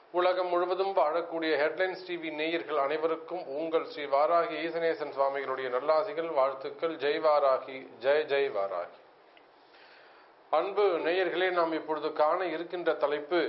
உலகம் முழுவதும் வாழக்கூடிய ஹெட்லைன்ஸ் டிவி நேயர்கள் அனைவருக்கும் உங்கள் ஸ்ரீ வாராகி ஈசனேசன் சுவாமிகளுடைய நல்லாசிகள் வாழ்த்துக்கள் ஜெய் வாராகி ஜெய் ஜெய் வாராகி அன்பு நேயர்களே நாம் இப்பொழுது காண இருக்கின்ற தலைப்பு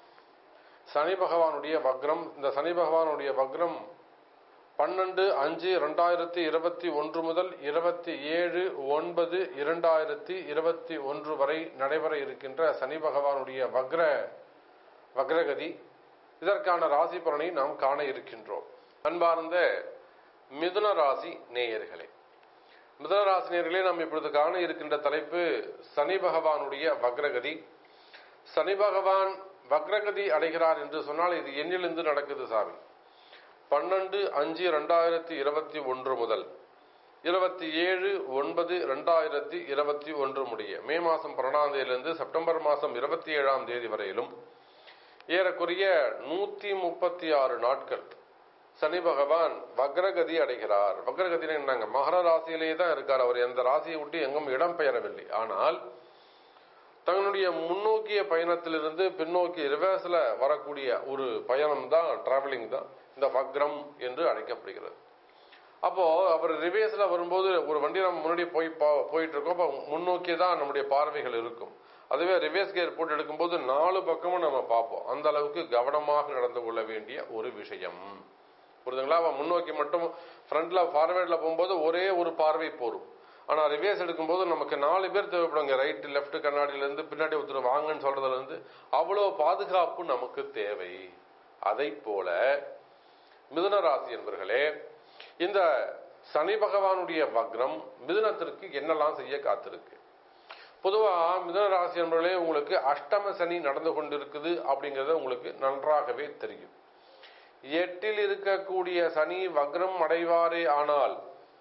சனி பகவானுடைய வக்ரம் இந்த சனி பகவானுடைய வக்ரம் பன்னெண்டு அஞ்சு இரண்டாயிரத்தி இருபத்தி ஒன்று முதல் இருபத்தி ஏழு ஒன்பது இரண்டாயிரத்தி இருபத்தி ஒன்று வரை நடைபெற இருக்கின்ற சனி பகவானுடைய வக்ர வக்ரகதி இதற்கான ராசி பலனை நாம் காண இருக்கின்றோம் அன்பார்ந்த மிதுன ராசி நேயர்களே மிதுன ராசி நேயர்களே நாம் இப்பொழுது காண இருக்கின்ற தலைப்பு சனி பகவானுடைய வக்ரகதி சனி பகவான் வக்ரகதி அடைகிறார் என்று சொன்னால் இது எண்ணிலிருந்து நடக்குது சாமி பன்னெண்டு அஞ்சு ரெண்டாயிரத்தி இருபத்தி ஒன்று முதல் இருபத்தி ஏழு ஒன்பது ரெண்டாயிரத்தி இருபத்தி ஒன்று முடிய மே மாதம் பன்னெண்டாம் தேதியிலிருந்து செப்டம்பர் மாதம் இருபத்தி ஏழாம் தேதி வரையிலும் ஏறக்குறைய நூத்தி முப்பத்தி ஆறு நாட்கள் சனி பகவான் வக்ரகதி அடைகிறார் வக்ரகதினா என்னங்க மகர ராசியிலேயே தான் இருக்கார் அவர் எந்த ராசியை விட்டு எங்கும் இடம் பெயரவில்லை ஆனால் தன்னுடைய முன்னோக்கிய பயணத்திலிருந்து பின்னோக்கி ரிவர்ஸ்ல வரக்கூடிய ஒரு பயணம் தான் டிராவலிங் தான் இந்த வக்ரம் என்று அழைக்கப்படுகிறது அப்போ அவர் ரிவேஸ்ல வரும்போது ஒரு வண்டி நம்ம முன்னாடி போய் போயிட்டு இருக்கோம் அப்போ முன்னோக்கி தான் நம்முடைய பார்வைகள் இருக்கும் அதுவே ரிவேஸ் கியர் போட்டு எடுக்கும்போது நாலு பக்கமும் நம்ம பார்ப்போம் அந்த அளவுக்கு கவனமாக நடந்து கொள்ள வேண்டிய ஒரு விஷயம் புரியுதுங்களா அவன் முன்னோக்கி மட்டும் ஃப்ரண்ட்ல ஃபார்வேர்ட்ல போகும்போது ஒரே ஒரு பார்வை போரும் ஆனா ரிவேஸ் எடுக்கும்போது நமக்கு நாலு பேர் தேவைப்படுங்க ரைட் லெஃப்ட் கண்ணாடியில இருந்து பின்னாடி ஒருத்தர் வாங்கன்னு சொல்றதுல இருந்து அவ்வளவு பாதுகாப்பு நமக்கு தேவை அதை போல மிதுன ராசி என்பர்களே இந்த சனி பகவானுடைய வக்ரம் மிதுனத்திற்கு என்னெல்லாம் செய்ய காத்திருக்கு பொதுவா மிதுன ராசி என்பர்களே உங்களுக்கு அஷ்டம சனி நடந்து கொண்டிருக்குது அப்படிங்கறது உங்களுக்கு நன்றாகவே தெரியும் எட்டில் இருக்கக்கூடிய சனி வக்ரம் அடைவாரே ஆனால்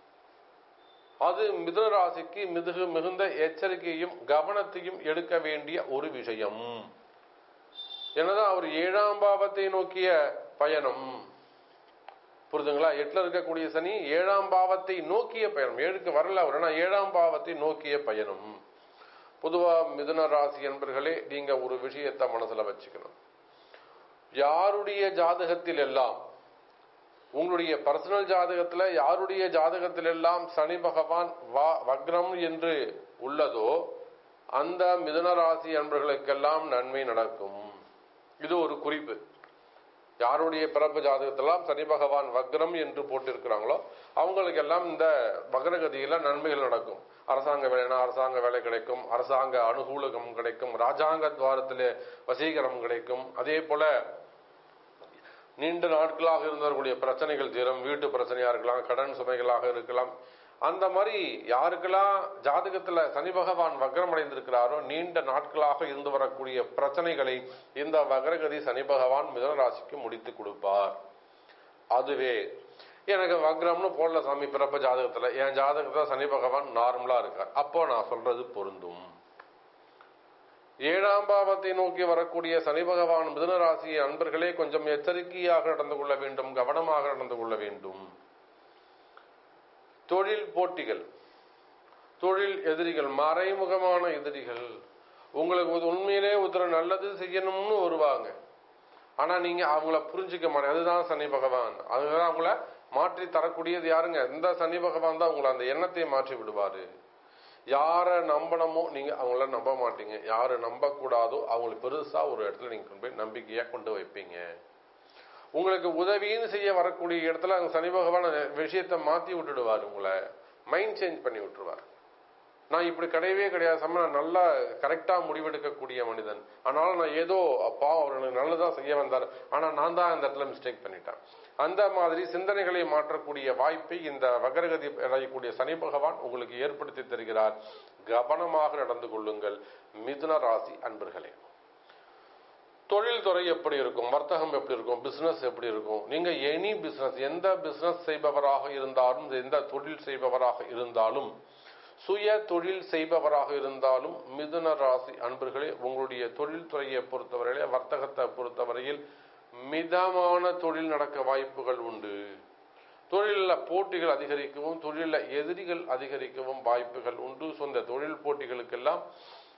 அது மிதுன ராசிக்கு மிதுகு மிகுந்த எச்சரிக்கையும் கவனத்தையும் எடுக்க வேண்டிய ஒரு விஷயம் என்னதான் அவர் ஏழாம் பாவத்தை நோக்கிய பயணம் புரிதுங்களா எட்டுல இருக்கக்கூடிய சனி ஏழாம் பாவத்தை நோக்கிய பயணம் ஏழுக்கு வரல அவர் ஆனா ஏழாம் பாவத்தை நோக்கிய பயணம் பொதுவா மிதுன ராசி என்பர்களே நீங்க ஒரு விஷயத்தை மனசுல வச்சுக்கணும் யாருடைய ஜாதகத்தில் எல்லாம் உங்களுடைய பர்சனல் ஜாதகத்துல யாருடைய ஜாதகத்தில் எல்லாம் சனி பகவான் வக்ரம் என்று உள்ளதோ அந்த மிதுன ராசி அன்பர்களுக்கெல்லாம் நன்மை நடக்கும் இது ஒரு குறிப்பு யாருடைய பிறப்பு ஜாதகத்தெல்லாம் சனி பகவான் வக்ரம் என்று போட்டிருக்கிறாங்களோ அவங்களுக்கெல்லாம் இந்த வக்ரகதியில நன்மைகள் நடக்கும் அரசாங்க வேலைனா அரசாங்க வேலை கிடைக்கும் அரசாங்க அனுகூலகம் கிடைக்கும் ராஜாங்க துவாரத்திலே வசீகரம் கிடைக்கும் அதே போல நீண்ட நாட்களாக இருந்தவர்களுடைய பிரச்சனைகள் தீரும் வீட்டு பிரச்சனையா இருக்கலாம் கடன் சுமைகளாக இருக்கலாம் அந்த மாதிரி யாருக்கெல்லாம் ஜாதகத்துல சனி பகவான் வக்ரம் அடைந்திருக்கிறாரோ நீண்ட நாட்களாக இருந்து வரக்கூடிய பிரச்சனைகளை இந்த வக்ரகதி சனி பகவான் மிதன ராசிக்கு முடித்து கொடுப்பார் அதுவே எனக்கு வக்ரம்னு போடல சாமி பிறப்ப ஜாதகத்துல என் ஜாதகத்துல சனி பகவான் நார்மலா இருக்கார் அப்போ நான் சொல்றது பொருந்தும் ஏழாம் பாவத்தை நோக்கி வரக்கூடிய சனி பகவான் மிதுன ராசி அன்பர்களே கொஞ்சம் எச்சரிக்கையாக நடந்து கொள்ள வேண்டும் கவனமாக நடந்து கொள்ள வேண்டும் தொழில் போட்டிகள் தொழில் எதிரிகள் மறைமுகமான எதிரிகள் உங்களுக்கு உண்மையிலே ஒருத்தர் நல்லது செய்யணும்னு வருவாங்க ஆனா நீங்க அவங்கள புரிஞ்சுக்க மாட்டேன் அதுதான் சனி பகவான் அதுதான் அவங்கள மாற்றி தரக்கூடியது யாருங்க இந்த சனி பகவான் தான் உங்களை அந்த எண்ணத்தை மாற்றி விடுவாரு யாரை நம்பணுமோ நீங்க அவங்கள நம்ப மாட்டீங்க யாரை நம்ப கூடாதோ அவங்களை பெருசா ஒரு இடத்துல நீங்க கொண்டு போய் நம்பிக்கையா கொண்டு வைப்பீங்க உங்களுக்கு உதவின்னு செய்ய வரக்கூடிய இடத்துல அங்க சனி பகவான் விஷயத்தை மாத்தி விட்டுடுவார் உங்களை மைண்ட் சேஞ்ச் பண்ணி விட்டுருவார் நான் இப்படி கிடையவே கிடையாது சம நான் நல்லா கரெக்டா முடிவெடுக்கக்கூடிய மனிதன் ஆனாலும் நான் ஏதோ அப்பா அவர் எனக்கு நல்லதான் செய்ய வந்தார் ஆனா நான் தான் அந்த இடத்துல மிஸ்டேக் பண்ணிட்டேன் அந்த மாதிரி சிந்தனைகளை மாற்றக்கூடிய வாய்ப்பை இந்த வகரகதி அடையக்கூடிய சனி பகவான் உங்களுக்கு ஏற்படுத்தி தருகிறார் கவனமாக நடந்து கொள்ளுங்கள் மிதுன ராசி அன்பர்களே தொழில் துறை எப்படி இருக்கும் வர்த்தகம் எப்படி இருக்கும் பிசினஸ் எப்படி இருக்கும் நீங்க எனி பிசினஸ் எந்த பிசினஸ் செய்பவராக இருந்தாலும் எந்த தொழில் செய்பவராக இருந்தாலும் சுய தொழில் செய்பவராக இருந்தாலும் மிதுன ராசி அன்பர்களே உங்களுடைய தொழில் துறையை பொறுத்தவரையிலே வர்த்தகத்தை பொறுத்தவரையில் மிதமான தொழில் நடக்க வாய்ப்புகள் உண்டு தொழிலில் போட்டிகள் அதிகரிக்கவும் தொழிலில் எதிரிகள் அதிகரிக்கவும் வாய்ப்புகள் உண்டு சொந்த தொழில் போட்டிகளுக்கெல்லாம்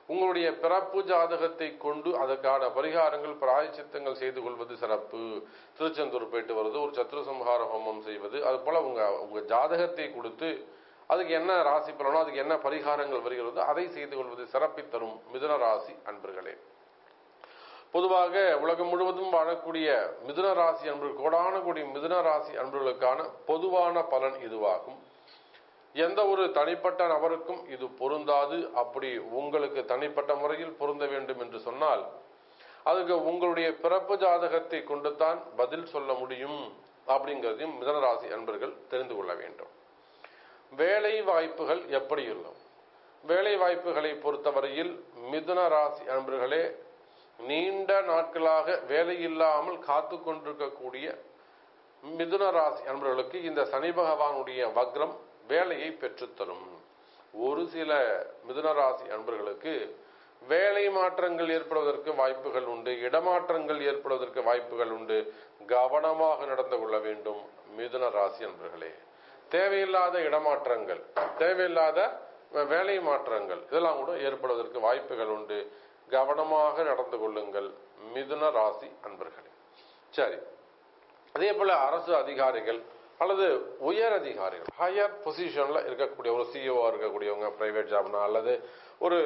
உங்களுடைய பிறப்பு ஜாதகத்தை கொண்டு அதற்கான பரிகாரங்கள் பிராயச்சித்தங்கள் செய்து கொள்வது சிறப்பு திருச்செந்தூர் போயிட்டு வருது ஒரு சத்ருசம்ஹார ஹோமம் செய்வது அது போல உங்க உங்க ஜாதகத்தை கொடுத்து அதுக்கு என்ன ராசி பலனோ அதுக்கு என்ன பரிகாரங்கள் வருகிறதோ அதை செய்து கொள்வது சிறப்பை தரும் மிதுன ராசி அன்பர்களே பொதுவாக உலகம் முழுவதும் வாழக்கூடிய மிதுன ராசி அன்பர்கள் கோடான கோடி மிதுன ராசி அன்பர்களுக்கான பொதுவான பலன் இதுவாகும் எந்த ஒரு தனிப்பட்ட நபருக்கும் இது பொருந்தாது அப்படி உங்களுக்கு தனிப்பட்ட முறையில் பொருந்த வேண்டும் என்று சொன்னால் அதுக்கு உங்களுடைய பிறப்பு ஜாதகத்தை கொண்டுதான் பதில் சொல்ல முடியும் அப்படிங்கிறதையும் மிதனராசி அன்பர்கள் தெரிந்து கொள்ள வேண்டும் வேலை வாய்ப்புகள் எப்படி இருக்கும் வேலை வாய்ப்புகளை பொறுத்தவரையில் மிதுன ராசி அன்பர்களே நீண்ட நாட்களாக வேலை இல்லாமல் காத்து கொண்டிருக்கக்கூடிய மிதுன ராசி அன்பர்களுக்கு இந்த சனி பகவானுடைய வக்ரம் வேலையை பெற்றுத்தரும் ஒரு சில மிதுன ராசி அன்பர்களுக்கு வேலை மாற்றங்கள் ஏற்படுவதற்கு வாய்ப்புகள் உண்டு இடமாற்றங்கள் ஏற்படுவதற்கு வாய்ப்புகள் உண்டு கவனமாக நடந்து கொள்ள வேண்டும் மிதுன ராசி அன்பர்களே தேவையில்லாத இடமாற்றங்கள் தேவையில்லாத வேலை மாற்றங்கள் இதெல்லாம் கூட ஏற்படுவதற்கு வாய்ப்புகள் உண்டு கவனமாக நடந்து கொள்ளுங்கள் மிதுன ராசி அன்பர்களே சரி அதே போல அரசு அதிகாரிகள் அல்லது உயர் அதிகாரிகள் ஹையர் பொசிஷன்ல இருக்கக்கூடிய ஒரு சிஇஓ இருக்கக்கூடியவங்க பிரைவேட் ஜாப்னா அல்லது ஒரு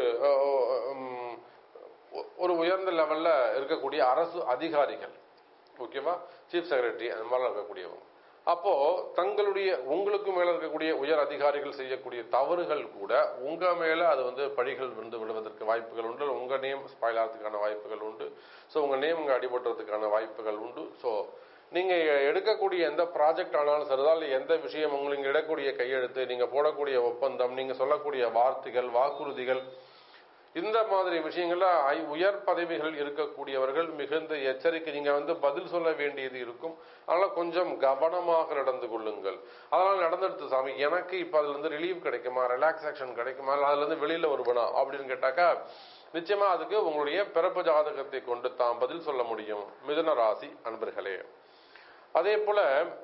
ஒரு உயர்ந்த லெவல்ல இருக்கக்கூடிய அரசு அதிகாரிகள் ஓகேவா சீஃப் செக்ரட்டரி அந்த மாதிரிலாம் இருக்கக்கூடியவங்க அப்போ தங்களுடைய உங்களுக்கு மேல இருக்கக்கூடிய உயர் அதிகாரிகள் செய்யக்கூடிய தவறுகள் கூட உங்க மேல அது வந்து பழிகள் வந்து விடுவதற்கு வாய்ப்புகள் உண்டு உங்க நேம் ஸ்பாயில் ஆகிறதுக்கான வாய்ப்புகள் உண்டு ஸோ உங்க நேம் இங்க அடிபடுறதுக்கான வாய்ப்புகள் உண்டு ஸோ நீங்க எடுக்கக்கூடிய எந்த ப்ராஜெக்ட் ஆனாலும் சரிதான் இல்லை எந்த விஷயம் உங்களுக்கு இடக்கூடிய கையெழுத்து நீங்க போடக்கூடிய ஒப்பந்தம் நீங்க சொல்லக்கூடிய வார்த்தைகள் வாக்குறுதிகள் இந்த மாதிரி விஷயங்கள்ல உயர் பதவிகள் இருக்கக்கூடியவர்கள் மிகுந்த எச்சரிக்கை நீங்க வந்து பதில் சொல்ல வேண்டியது இருக்கும் அதனால கொஞ்சம் கவனமாக நடந்து கொள்ளுங்கள் அதனால நடந்துடுத்து சாமி எனக்கு இப்ப அதுல இருந்து ரிலீவ் கிடைக்குமா ரிலாக்ஸேஷன் கிடைக்குமா அதுல இருந்து வெளியில வருவனா அப்படின்னு கேட்டாக்கா நிச்சயமா அதுக்கு உங்களுடைய பிறப்பு ஜாதகத்தை கொண்டு தான் பதில் சொல்ல முடியும் மிதுன ராசி அன்பர்களே அதே போல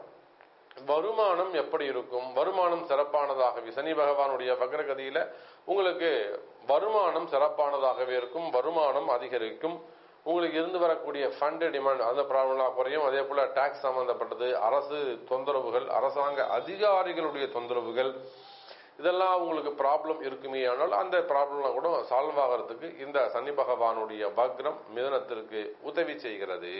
வருமானம் எப்படி இருக்கும் வருமானம் சிறப்பானதாகவே சனி பகவானுடைய வக்ரகதியில உங்களுக்கு வருமானம் சிறப்பானதாகவே இருக்கும் வருமானம் அதிகரிக்கும் உங்களுக்கு இருந்து வரக்கூடிய ஃபண்ட் டிமாண்ட் அந்த ப்ராப்ளம்லாம் குறையும் அதே போல டாக்ஸ் சம்பந்தப்பட்டது அரசு தொந்தரவுகள் அரசாங்க அதிகாரிகளுடைய தொந்தரவுகள் இதெல்லாம் உங்களுக்கு ப்ராப்ளம் இருக்குமே ஆனால் அந்த ப்ராப்ளம்லாம் கூட சால்வ் ஆகிறதுக்கு இந்த சனி பகவானுடைய வக்ரம் மிதனத்திற்கு உதவி செய்கிறது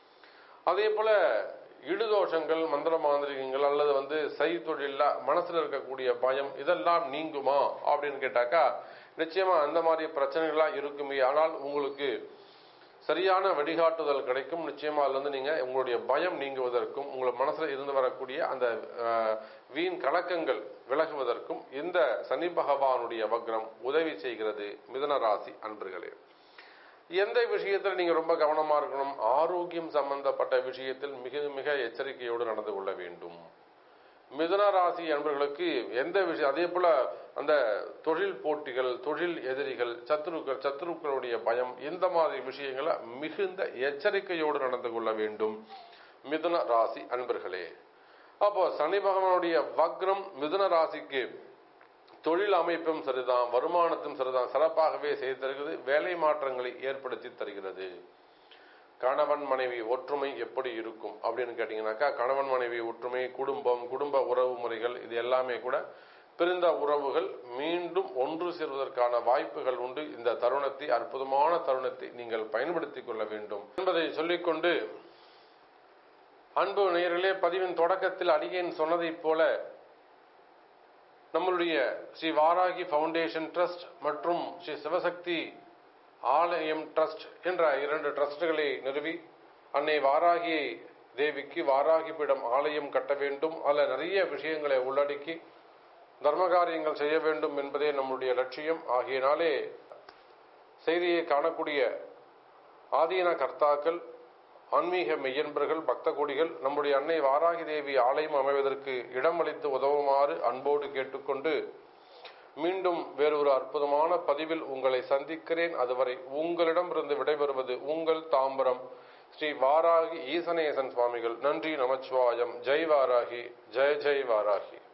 அதே போல இடுதோஷங்கள் மந்திர மாந்திரிகங்கள் அல்லது வந்து செய் தொழில மனசுல இருக்கக்கூடிய பயம் இதெல்லாம் நீங்குமா அப்படின்னு கேட்டாக்கா நிச்சயமா அந்த மாதிரி பிரச்சனைகள்லாம் இருக்குமே ஆனால் உங்களுக்கு சரியான வழிகாட்டுதல் கிடைக்கும் நிச்சயமா அதுல இருந்து நீங்க உங்களுடைய பயம் நீங்குவதற்கும் உங்கள் மனசுல இருந்து வரக்கூடிய அந்த வீண் கலக்கங்கள் விலகுவதற்கும் இந்த சனி பகவானுடைய வக்ரம் உதவி செய்கிறது மிதன ராசி அன்பர்களே எந்த விஷயத்தில் நீங்க ரொம்ப கவனமா இருக்கணும் ஆரோக்கியம் சம்பந்தப்பட்ட விஷயத்தில் மிக மிக எச்சரிக்கையோடு நடந்து கொள்ள வேண்டும் மிதுன ராசி அன்பர்களுக்கு எந்த விஷயம் அதே போல அந்த தொழில் போட்டிகள் தொழில் எதிரிகள் சத்துருக்கள் சத்துருக்களுடைய பயம் இந்த மாதிரி விஷயங்களை மிகுந்த எச்சரிக்கையோடு நடந்து கொள்ள வேண்டும் மிதுன ராசி அன்பர்களே அப்போ சனி பகவானுடைய வக்ரம் மிதுன ராசிக்கு தொழில் அமைப்பும் சரிதான் வருமானத்தும் சரிதான் சிறப்பாகவே செய்து தருகிறது வேலை மாற்றங்களை ஏற்படுத்தி தருகிறது கணவன் மனைவி ஒற்றுமை எப்படி இருக்கும் அப்படின்னு கேட்டீங்கன்னாக்கா கணவன் மனைவி ஒற்றுமை குடும்பம் குடும்ப உறவு முறைகள் இது எல்லாமே கூட பிரிந்த உறவுகள் மீண்டும் ஒன்று சேர்வதற்கான வாய்ப்புகள் உண்டு இந்த தருணத்தை அற்புதமான தருணத்தை நீங்கள் பயன்படுத்திக் கொள்ள வேண்டும் என்பதை சொல்லிக்கொண்டு அன்பு நேயர்களே பதிவின் தொடக்கத்தில் அடியேன் சொன்னதைப் போல நம்மளுடைய ஸ்ரீ வாராகி ஃபவுண்டேஷன் ட்ரஸ்ட் மற்றும் ஸ்ரீ சிவசக்தி ஆலயம் ட்ரஸ்ட் என்ற இரண்டு ட்ரஸ்டுகளை நிறுவி அன்னை வாராகி தேவிக்கு வாராகி பீடம் ஆலயம் கட்ட வேண்டும் அதில் நிறைய விஷயங்களை உள்ளடக்கி தர்மகாரியங்கள் செய்ய வேண்டும் என்பதே நம்முடைய லட்சியம் ஆகியனாலே செய்தியை காணக்கூடிய ஆதீன கர்த்தாக்கள் ஆன்மீக மெய்யன்பர்கள் பக்த கொடிகள் நம்முடைய அன்னை வாராகி தேவி ஆலயம் அமைவதற்கு இடமளித்து உதவுமாறு அன்போடு கேட்டுக்கொண்டு மீண்டும் வேறொரு அற்புதமான பதிவில் உங்களை சந்திக்கிறேன் அதுவரை உங்களிடமிருந்து விடைபெறுவது உங்கள் தாம்பரம் ஸ்ரீ வாராகி ஈசனேசன் சுவாமிகள் நன்றி நமச்சிவாயம் ஜெய் வாராகி ஜெய ஜெய் வாராகி